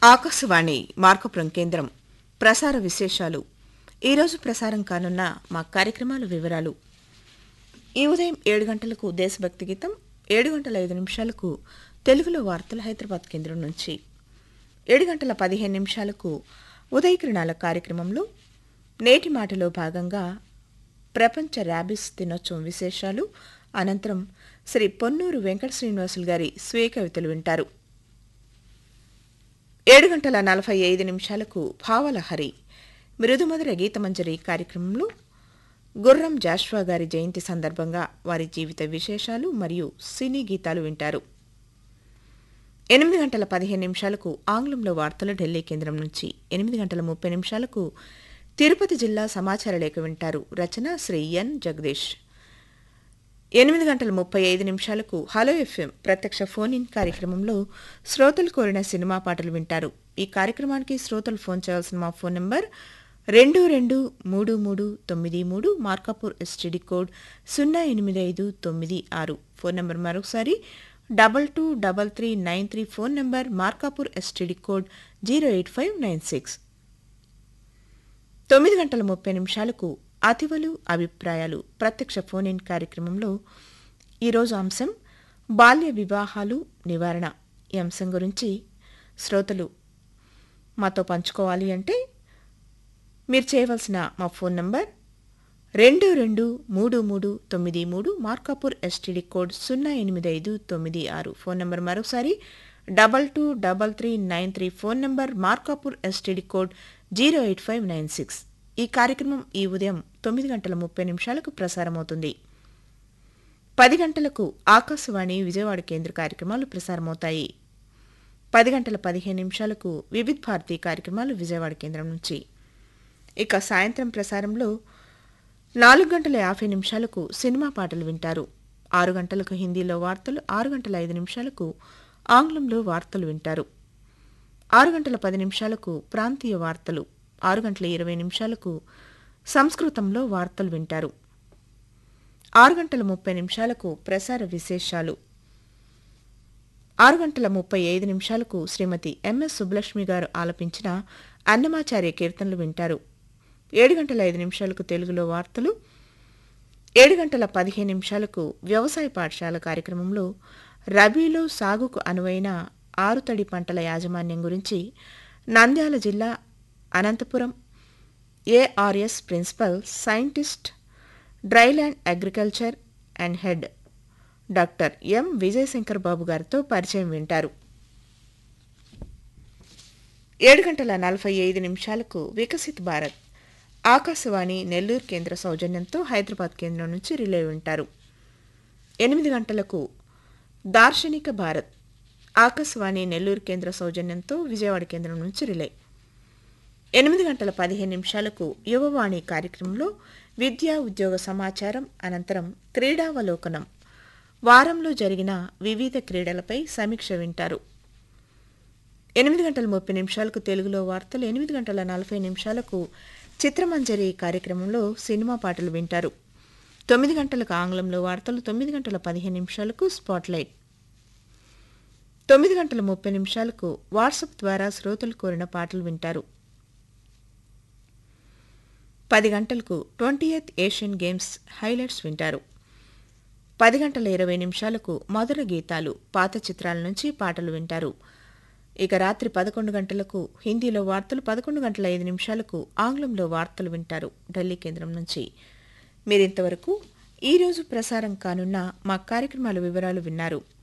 ఆకాశవాణి మార్కపురం కేంద్రం ప్రసార విశేషాలు ఈరోజు ప్రసారం కానున్న మా కార్యక్రమాల వివరాలు ఈ ఉదయం ఏడు గంటలకు దేశభక్తి గీతం ఏడు గంటల ఐదు నిమిషాలకు తెలుగులో వార్తలు హైదరాబాద్ కేంద్రం నుంచి ఏడు గంటల పదిహేను నిమిషాలకు ఉదయకిరణాల కార్యక్రమంలో నేటి మాటలో భాగంగా ప్రపంచ ర్యాబిస్ దినోత్సవం విశేషాలు అనంతరం శ్రీ పొన్నూరు వెంకట శ్రీనివాసులు గారి స్వీయ కవితలు వింటారు ఏడు గంటల నలభై ఐదు నిమిషాలకు భావలహరి మృదుమధుర గీతమంజరి కార్యక్రమంలో గుర్రం జాష్వా గారి జయంతి సందర్భంగా వారి జీవిత విశేషాలు మరియు సినీ గీతాలు వింటారు ఎనిమిది గంటల పదిహేను నిమిషాలకు ఆంగ్లంలో వార్తలు ఢిల్లీ కేంద్రం నుంచి ఎనిమిది గంటల ముప్పై నిమిషాలకు తిరుపతి జిల్లా సమాచార లేఖ వింటారు రచన శ్రీ ఎన్ జగదీష్ ఎనిమిది గంటల ముప్పై ఐదు నిమిషాలకు హలో ఎఫ్ఎం ప్రత్యక్ష ఫోన్ ఇన్ కార్యక్రమంలో శ్రోతలు కోరిన సినిమా పాటలు వింటారు ఈ కార్యక్రమానికి శ్రోతలు ఫోన్ చేయాల్సిన మా ఫోన్ నంబర్ రెండు రెండు మూడు మూడు తొమ్మిది మూడు మార్కాపూర్ ఎస్టీడీ కోడ్ సున్నా ఎనిమిది ఐదు తొమ్మిది ఆరు ఫోన్ నంబర్ మరొకసారి double two double three nine three phone number Markapur STD code zero eight five nine six తొమ్మిది గంటల ముప్పై నిమిషాలకు అతివలు అభిప్రాయాలు ప్రత్యక్ష ఫోన్ ఇన్ కార్యక్రమంలో ఈరోజు అంశం బాల్య వివాహాలు నివారణ ఈ అంశం గురించి శ్రోతలు మాతో పంచుకోవాలి అంటే మీరు చేయవలసిన మా ఫోన్ నంబర్ రెండు రెండు మూడు మూడు తొమ్మిది మూడు మార్కాపూర్ ఎస్టీడీ కోడ్ సున్నా ఎనిమిది ఐదు తొమ్మిది ఆరు ఫోన్ నంబర్ మరొకసారి double two double three nine three phone number Markapur STD code zero eight five nine six ఈ కార్యక్రమం ఈ ఉదయం తొమ్మిది గంటల ముప్పై నిమిషాలకు ప్రసారమవుతుంది పది గంటలకు ఆకాశవాణి విజయవాడ కేంద్ర కార్యక్రమాలు ప్రసారమవుతాయి పది గంటల పదిహేను నిమిషాలకు వివిధ్ భారతి కార్యక్రమాలు విజయవాడ కేంద్రం నుంచి ఇక సాయంత్రం ప్రసారంలో నాలుగు గంటల యాభై నిమిషాలకు సినిమా పాటలు వింటారు ఆరు గంటలకు హిందీలో వార్తలు ఆరు గంటల ఐదు నిమిషాలకు ఆంగ్లంలో వార్తలు వింటారు ఆరు గంటల పది నిమిషాలకు ప్రాంతీయ వార్తలు ఆరు గంటల ఇరవై నిమిషాలకు సంస్కృతంలో వార్తలు వింటారు ఆరు గంటల ముప్పై నిమిషాలకు ప్రసార విశేషాలు ఆరు గంటల ముప్పై ఐదు నిమిషాలకు శ్రీమతి ఎంఎస్ సుబ్బలక్ష్మి గారు ఆలపించిన అన్నమాచార్య కీర్తనలు వింటారు ఏడు గంటల ఐదు నిమిషాలకు తెలుగులో వార్తలు ఏడు గంటల పదిహేను నిమిషాలకు వ్యవసాయ పాఠశాల కార్యక్రమంలో రబీలో సాగుకు అనువైన ఆరుతడి పంటల యాజమాన్యం గురించి నంద్యాల జిల్లా Anantapur ARS principal scientist dryland agriculture and head doctor M Vijayashankar Babu గారితో పరిచయం వింటారు ఏడు గంటల నలభై ఐదు నిమిషాలకు వికసిత్ భారత్ ఆకాశవాణి నెల్లూరు కేంద్ర సౌజన్యంతో హైదరాబాద్ కేంద్రం నుంచి రిలే వింటారు ఎనిమిది గంటలకు దార్శనిక భారత్ ఆకాశవాణి నెల్లూరు కేంద్ర సౌజన్యంతో విజయవాడ కేంద్రం నుంచి రిలే ఎనిమిది గంటల పదిహేను నిమిషాలకు యువవాణి కార్యక్రమంలో విద్యా ఉద్యోగ సమాచారం అనంతరం క్రీడావలోకనం వారంలో జరిగిన వివిధ క్రీడలపై సమీక్ష వింటారు ఎనిమిది గంటల ముప్పై నిమిషాలకు తెలుగులో వార్తలు ఎనిమిది గంటల నలభై నిమిషాలకు చిత్రమంజరి కార్యక్రమంలో సినిమా పాటలు వింటారు తొమ్మిది గంటలకు ఆంగ్లంలో వార్తలు తొమ్మిది గంటల పదిహేను నిమిషాలకు స్పాట్లైట్ తొమ్మిది గంటల ముప్పై నిమిషాలకు వాట్సాప్ ద్వారా శ్రోతలు కోరిన పాటలు వింటారు పది గంటలకు twenty eighth Asian games highlights వింటారు పది గంటల ఇరవై నిమిషాలకు మధుర గీతాలు పాత చిత్రాల నుంచి పాటలు వింటారు ఇక రాత్రి పదకొండు గంటలకు హిందీలో వార్తలు పదకొండు గంటల ఐదు నిమిషాలకు ఆంగ్లంలో వార్తలు వింటారు ఢిల్లీ కేంద్రం నుంచి మీరింతవరకు ఈరోజు ప్రసారం కానున్న మా కార్యక్రమాల వివరాలు విన్నారు